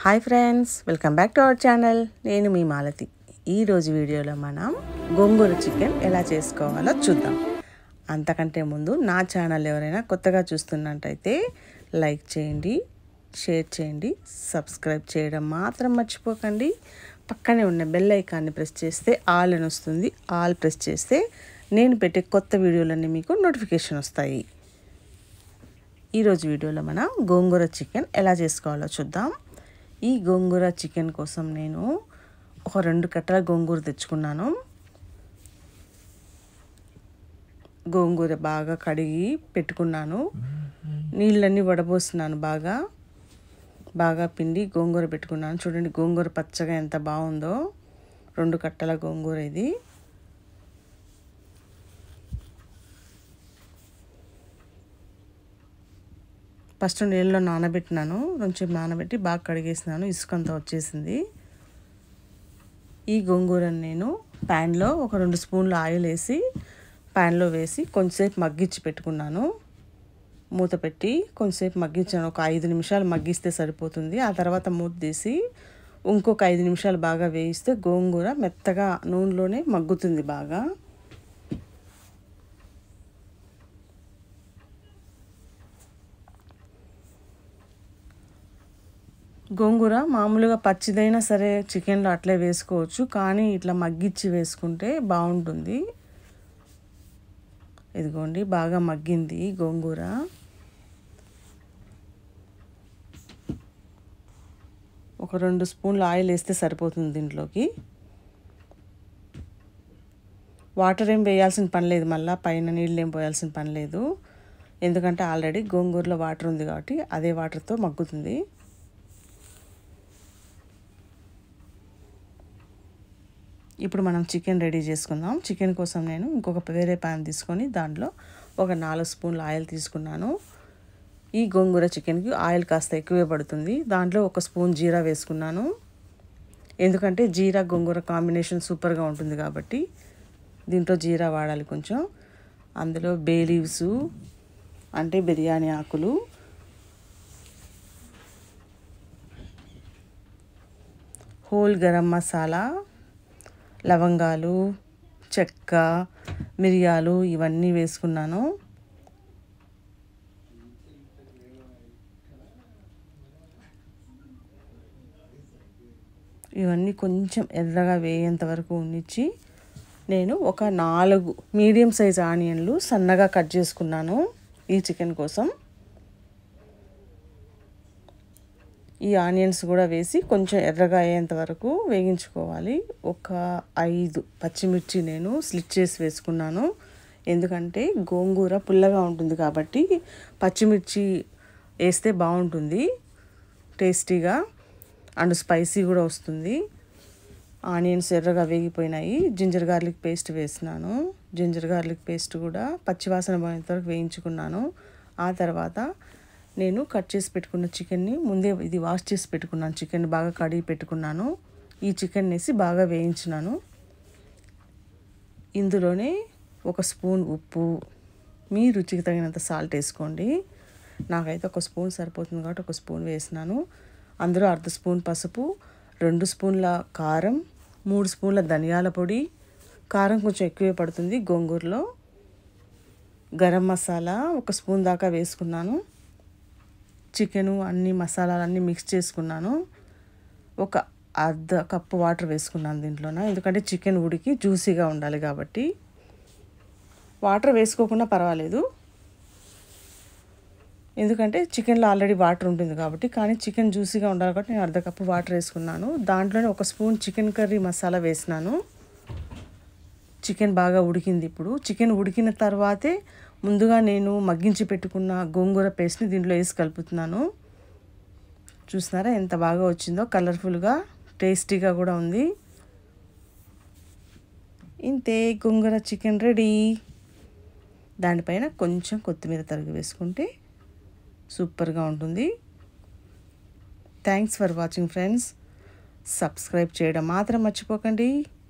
hi friends welcome back to our channel నేను మీ మాలతి ఈరోజు వీడియోలో మనం గోంగూర చికెన్ ఎలా చేసుకోవాలో చూద్దాం అంతకంటే ముందు నా ఛానల్ ఎవరైనా కొత్తగా చూస్తున్నట్టయితే లైక్ చేయండి షేర్ చేయండి సబ్స్క్రైబ్ చేయడం మాత్రం మర్చిపోకండి పక్కనే ఉన్న బెల్ ఐకాన్ని ప్రెస్ చేస్తే ఆల్ అని వస్తుంది ఆల్ ప్రెస్ చేస్తే నేను పెట్టే కొత్త వీడియోలన్నీ మీకు నోటిఫికేషన్ వస్తాయి ఈరోజు వీడియోలో మనం గోంగూర చికెన్ ఎలా చేసుకోవాలో చూద్దాం ఈ గోంగూర చికెన్ కోసం నేను ఒక రెండు కట్టల గోంగూర తెచ్చుకున్నాను గోంగూర బాగా కడిగి పెట్టుకున్నాను నీళ్ళన్నీ వడబోస్తున్నాను బాగా బాగా పిండి గోంగూర పెట్టుకున్నాను చూడండి గోంగూర పచ్చగా ఎంత బాగుందో రెండు కట్టల గోంగూర ఇది ఫస్ట్ నీళ్ళలో నానబెట్టినాను కొంచెం నానబెట్టి బాగా కడిగేసినాను ఇసుక అంతా వచ్చేసింది ఈ గోంగూరని నేను ప్యాన్లో ఒక రెండు స్పూన్లు ఆయిల్ వేసి ప్యాన్లో వేసి కొంచెంసేపు మగ్గించి పెట్టుకున్నాను మూత పెట్టి కొంచెంసేపు మగ్గించాను ఒక ఐదు నిమిషాలు మగ్గిస్తే సరిపోతుంది ఆ తర్వాత మూత తీసి ఇంకొక ఐదు నిమిషాలు బాగా వేయిస్తే గోంగూర మెత్తగా నూనెలోనే మగ్గుతుంది బాగా గోంగూర మామూలుగా పచ్చిదైనా సరే చికెన్లో అట్లే వేసుకోవచ్చు కానీ ఇట్లా మగ్గిచ్చి వేసుకుంటే బాగుంటుంది ఇదిగోండి బాగా మగ్గింది గోంగూర ఒక రెండు స్పూన్లు ఆయిల్ వేస్తే సరిపోతుంది దీంట్లోకి వాటర్ ఏం వేయాల్సిన పని లేదు మళ్ళీ పైన నీళ్ళు ఏం పోయాల్సిన పని లేదు ఎందుకంటే ఆల్రెడీ గోంగూరలో వాటర్ ఉంది కాబట్టి అదే వాటర్తో మగ్గుతుంది ఇప్పుడు మనం చికెన్ రెడీ చేసుకుందాం చికెన్ కోసం నేను ఇంకొక వేరే ప్యాన్ తీసుకొని దాంట్లో ఒక నాలుగు స్పూన్ల ఆయిల్ తీసుకున్నాను ఈ గోంగూర చికెన్కి ఆయిల్ కాస్త ఎక్కువే పడుతుంది దాంట్లో ఒక స్పూన్ జీరా వేసుకున్నాను ఎందుకంటే జీరా గోంగూర కాంబినేషన్ సూపర్గా ఉంటుంది కాబట్టి దీంట్లో జీరా వాడాలి కొంచెం అందులో బే లీవ్స్ అంటే బిర్యానీ ఆకులు హోల్ గరం మసాలా లవంగాలు చెక్క మిరియాలు ఇవన్నీ వేసుకున్నాను ఇవన్నీ కొంచెం ఎర్రగా వేయేంత వరకు ఉండిచ్చి నేను ఒక నాలుగు మీడియం సైజ్ ఆనియన్లు సన్నగా కట్ చేసుకున్నాను ఈ చికెన్ కోసం ఈ ఆనియన్స్ కూడా వేసి కొంచెం ఎర్రగా అయ్యేంత వరకు వేగించుకోవాలి ఒక ఐదు పచ్చిమిర్చి నేను స్లిట్ చేసి వేసుకున్నాను ఎందుకంటే గోంగూర పుల్లగా ఉంటుంది కాబట్టి పచ్చిమిర్చి వేస్తే బాగుంటుంది టేస్టీగా అండ్ స్పైసీ కూడా వస్తుంది ఆనియన్స్ ఎర్రగా వేగిపోయినాయి జింజర్ గార్లిక్ పేస్ట్ వేసినాను జింజర్ గార్లిక్ పేస్ట్ కూడా పచ్చివాసన పోయేంత వరకు వేయించుకున్నాను ఆ తర్వాత నేను కట్ చేసి పెట్టుకున్న చికెన్ని ముందే ఇది వాష్ చేసి పెట్టుకున్నాను చికెన్ బాగా కడిగి పెట్టుకున్నాను ఈ చికెన్ వేసి బాగా వేయించినాను ఇందులోనే ఒక స్పూన్ ఉప్పు మీ రుచికి తగినంత సాల్ట్ వేసుకోండి నాకైతే ఒక స్పూన్ సరిపోతుంది కాబట్టి ఒక స్పూన్ వేసినాను అందులో అర్ధ స్పూన్ పసుపు రెండు స్పూన్ల కారం మూడు స్పూన్ల ధనియాల పొడి కారం కొంచెం ఎక్కువే పడుతుంది గోంగూరలో గరం మసాలా ఒక స్పూన్ దాకా వేసుకున్నాను చికెను అన్ని మసాలాలన్నీ మిక్స్ చేసుకున్నాను ఒక అర్ధ కప్పు వాటర్ వేసుకున్నాను దీంట్లోన ఎందుకంటే చికెన్ ఉడికి జ్యూసీగా ఉండాలి కాబట్టి వాటర్ వేసుకోకుండా పర్వాలేదు ఎందుకంటే చికెన్లో ఆల్రెడీ వాటర్ ఉంటుంది కాబట్టి కానీ చికెన్ జ్యూసీగా ఉండాలి కాబట్టి నేను అర్ధ కప్పు వాటర్ వేసుకున్నాను దాంట్లోనే ఒక స్పూన్ చికెన్ కర్రీ మసాలా వేసినాను చికెన్ బాగా ఉడికింది ఇప్పుడు చికెన్ ఉడికిన తర్వాతే ముందుగా నేను మగ్గించి పెట్టుకున్న గోంగూర పేస్ట్ని దీంట్లో వేసి కలుపుతున్నాను చూస్తున్నారా ఎంత బాగా వచ్చిందో కలర్ఫుల్గా టేస్టీగా కూడా ఉంది ఇంతే గోంగూర చికెన్ రెడీ దానిపైన కొంచెం కొత్తిమీర తరిగి వేసుకుంటే సూపర్గా ఉంటుంది thanks for watching friends subscribe చేయడం మాత్రం మర్చిపోకండి